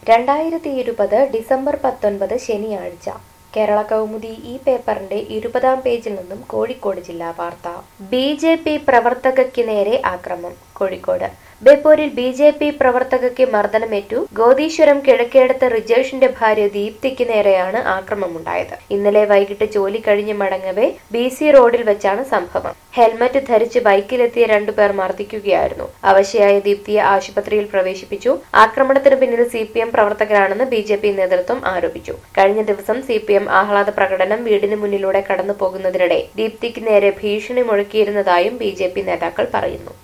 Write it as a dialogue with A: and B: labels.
A: രണ്ടായിരത്തി ഇരുപത് ഡിസംബർ പത്തൊൻപത് ശനിയാഴ്ച കേരള കൗമുദി ഈ പേപ്പറിന്റെ ഇരുപതാം പേജിൽ നിന്നും കോഴിക്കോട് ജില്ലാ വാർത്ത ബി ജെ പി പ്രവർത്തകയ്ക്ക് നേരെ ആക്രമം കോഴിക്കോട് ബേപ്പൂരിൽ ബി ജെ പി പ്രവർത്തകയ്ക്ക് മർദ്ദനമേറ്റു ഗോദീശ്വരം കിഴക്കേടത്ത് റിജേഷിന്റെ ഭാര്യ ദീപ്തിക്ക് നേരെയാണ് ആക്രമമുണ്ടായത് ഇന്നലെ വൈകിട്ട് ജോലി കഴിഞ്ഞ് മടങ്ങവേ ബി സി റോഡിൽ വെച്ചാണ് സംഭവം ഹെൽമറ്റ് ധരിച്ച് ബൈക്കിലെത്തിയ രണ്ടുപേർ മർദ്ദിക്കുകയായിരുന്നു അവശയായ ദീപ്തിയെ ആശുപത്രിയിൽ പ്രവേശിപ്പിച്ചു ആക്രമണത്തിന് പിന്നിൽ സി പി എം പ്രവർത്തകരാണെന്ന് ബി ജെ പി നേതൃത്വം ആരോപിച്ചു കഴിഞ്ഞ ദിവസം സി പി എം ആഹ്ലാദ പ്രകടനം വീടിന് മുന്നിലൂടെ കടന്നു പോകുന്നതിനിടെ ദീപ്തിക്ക് നേരെ ഭീഷണി മുഴക്കിയിരുന്നതായും ബി ജെ പി നേതാക്കൾ പറയുന്നു